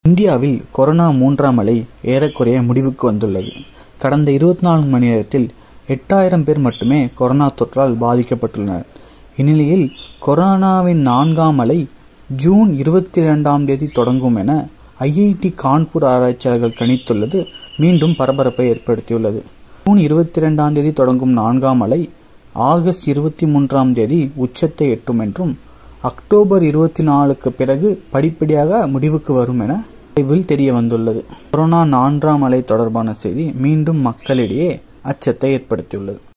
இந்தியாவில் கொரோனா மூன்றாம் அலை ஏறக்குறைய முடிவுக்கு வந்துள்ளது கடந்த இருபத்தி நான்கு மணி நேரத்தில் எட்டாயிரம் பேர் மட்டுமே கொரோனா தொற்றால் பாதிக்கப்பட்டுள்ளனர் இந்நிலையில் கொரோனாவின் நான்காம் அலை ஜூன் இருபத்தி இரண்டாம் தேதி தொடங்கும் என ஐஐடி கான்பூர் ஆராய்ச்சியாளர்கள் கணித்துள்ளது மீண்டும் பரபரப்பை ஏற்படுத்தியுள்ளது ஜூன் இருபத்தி இரண்டாம் தேதி தொடங்கும் நான்காம் அலை ஆகஸ்ட் இருபத்தி மூன்றாம் தேதி உச்சத்தை எட்டும் என்றும் அக்டோபர் இருபத்தி நாலுக்கு பிறகு படிப்படியாக முடிவுக்கு வரும் என ஆய்வில் தெரிய வந்துள்ளது கொரோனா நான்காம் அலை தொடர்பான செய்தி மீண்டும் மக்களிடையே அச்சத்தை ஏற்படுத்தியுள்ளது